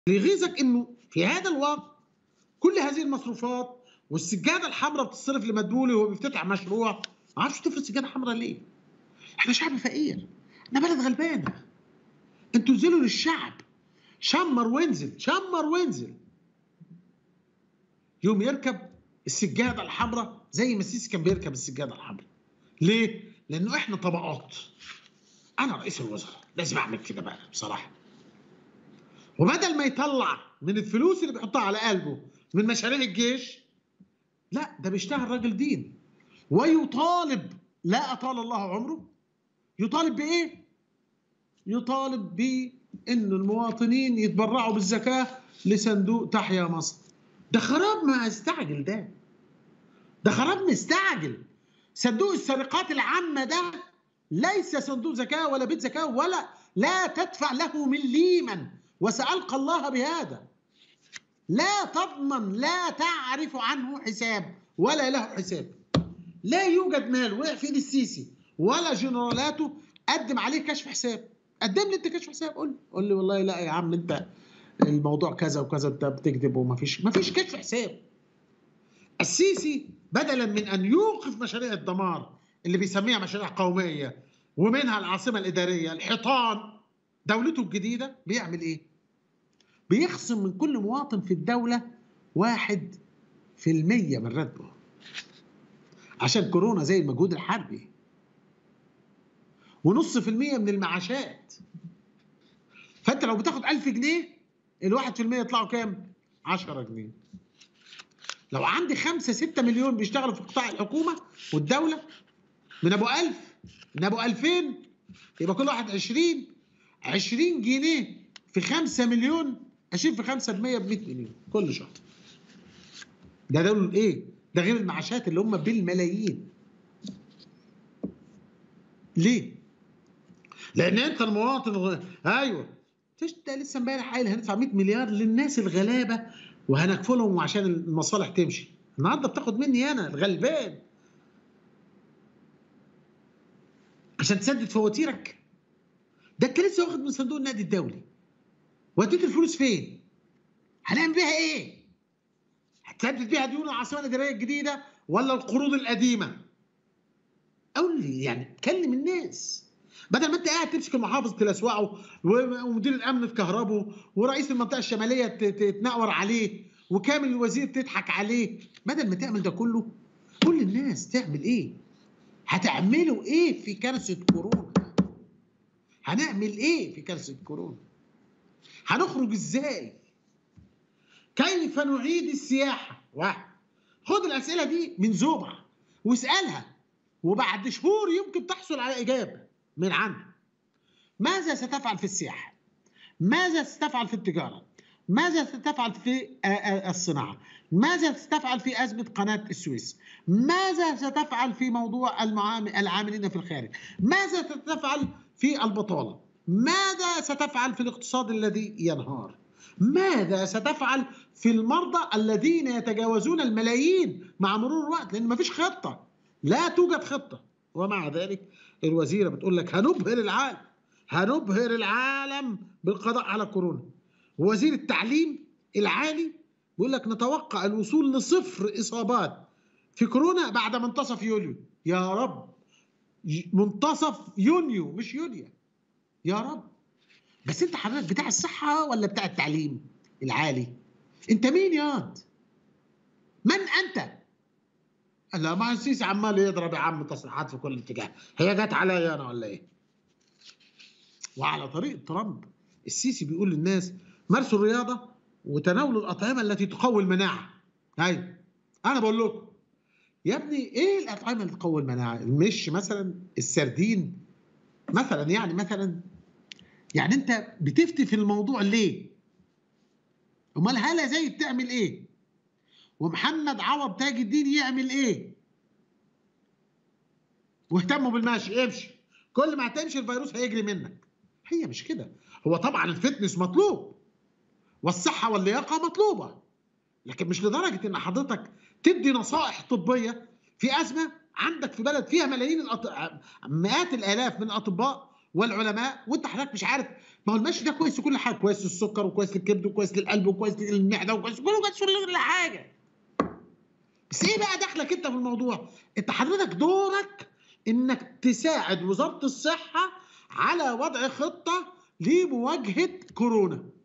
اللي يغيظك انه في هذا الوقت كل هذه المصروفات والسجاده الحمراء بتصرف لمدبولي وهو بيفتتح مشروع ما اعرفش تفرض سجاده حمراء ليه؟ احنا شعب فقير احنا بلد غلبانه انتوا انزلوا للشعب شمر وانزل شمر وانزل يوم يركب السجاده الحمراء زي ما السيسي كان بيركب السجاده الحمراء ليه؟ لانه احنا طبقات انا رئيس الوزراء لازم اعمل كده بقى بصراحه وبدل ما يطلع من الفلوس اللي بيحطها على قلبه من مشاريع الجيش لا ده بيشتغل راجل دين ويطالب لا اطال الله عمره يطالب بايه؟ يطالب بان المواطنين يتبرعوا بالزكاه لصندوق تحيا مصر ده خراب ما استعجل ده ده خراب مستعجل صندوق السرقات العامه ده ليس صندوق زكاه ولا بيت زكاه ولا لا تدفع له مليما وسألقى الله بهذا لا تضمن لا تعرف عنه حساب ولا له حساب لا يوجد مال وقع في ايد السيسي ولا جنرالاته قدم عليه كشف حساب قدم لي انت كشف حساب قول لي قول لي والله لا يا عم انت الموضوع كذا وكذا انت بتكذب وما فيش ما فيش كشف حساب السيسي بدلا من ان يوقف مشاريع الدمار اللي بيسميها مشاريع قوميه ومنها العاصمه الاداريه الحيطان دولته الجديده بيعمل ايه؟ بيخصم من كل مواطن في الدولة واحد في المية من راتبه عشان كورونا زي المجهود الحربي ونص في المية من المعاشات فانت لو بتاخد ألف جنيه الواحد في المية يطلعوا كام؟ عشرة جنيه لو عندي خمسة ستة مليون بيشتغلوا في قطاع الحكومة والدولة من أبو ألف من أبو ألفين يبقى كل واحد عشرين عشرين جنيه في خمسة مليون اشيل في 5% ب 100 مليون كل شهر ده دول ايه ده غير المعاشات اللي هم بالملايين ليه لان انت المواطن غ... ايوه ده لسه امبارح قايل هندفع 100 مليار للناس الغلابه وهنكفلهم عشان المصالح تمشي النهارده بتاخد مني انا الغلبان عشان تسدد فواتيرك ده انت لسه واخد من صندوق النقد الدولي وديت الفلوس فين؟ هنعمل بيها ايه؟ هتسدد بيها ديون العاصمه الاداريه الجديده ولا القروض القديمه؟ قول لي يعني كلم الناس بدل ما انت قاعد تمسك المحافظ تلسوعه ومدير الامن تكهربه ورئيس المنطقه الشماليه تتنقور عليه وكامل الوزير تضحك عليه بدل ما تعمل ده كله قول للناس تعمل ايه؟ هتعملوا ايه في كارثه كورونا؟ هنعمل ايه في كارثه كورونا؟ هنخرج ازاي كيف نعيد السياحة واحد خد الأسئلة دي من زوبع واسألها وبعد شهور يمكن تحصل على إجابة من عنه ماذا ستفعل في السياحة ماذا ستفعل في التجارة ماذا ستفعل في الصناعة ماذا ستفعل في أزمة قناة السويس ماذا ستفعل في موضوع العاملين في الخارج ماذا ستفعل في البطالة ماذا ستفعل في الاقتصاد الذي ينهار ماذا ستفعل في المرضى الذين يتجاوزون الملايين مع مرور الوقت لان مفيش خطه لا توجد خطه ومع ذلك الوزيره بتقول لك هنبهر العالم هنبهر العالم بالقضاء على كورونا وزير التعليم العالي بيقول لك نتوقع الوصول لصفر اصابات في كورونا بعد منتصف يوليو يا رب منتصف يونيو مش يوليو يا رب بس انت حضرتك بتاع الصحه ولا بتاع التعليم العالي انت مين ياض من انت لا ما السيسي عمال يضرب يا عم تصريحات في كل اتجاه هي جت عليا انا ولا ايه وعلى طريق ترامب السيسي بيقول للناس مارسوا الرياضه وتناولوا الاطعمه التي تقوي المناعه هاي انا بقول لكم يا ابني ايه الاطعمه اللي تقوي المناعه المش مثلا السردين مثلا يعني مثلا يعني انت بتفتي في الموضوع ليه امال هلا زي بتعمل ايه ومحمد عوض تاج الدين يعمل ايه واهتموا بالمشي امشي كل ما هتمشي الفيروس هيجري منك هي مش كده هو طبعا الفتنس مطلوب والصحه واللياقه مطلوبه لكن مش لدرجه ان حضرتك تدي نصائح طبيه في ازمه عندك في بلد فيها ملايين الأط... مئات الالاف من الاطباء والعلماء وانت حضرتك مش عارف ما هو المشي ده كويس لكل حاجه كويس للسكر وكويس للكبد وكويس للقلب وكويس للمعده وكويس كله كويس لكل حاجه بس ايه بقى دخلك انت في الموضوع انت حضرتك دورك انك تساعد وزاره الصحه على وضع خطه لمواجهه كورونا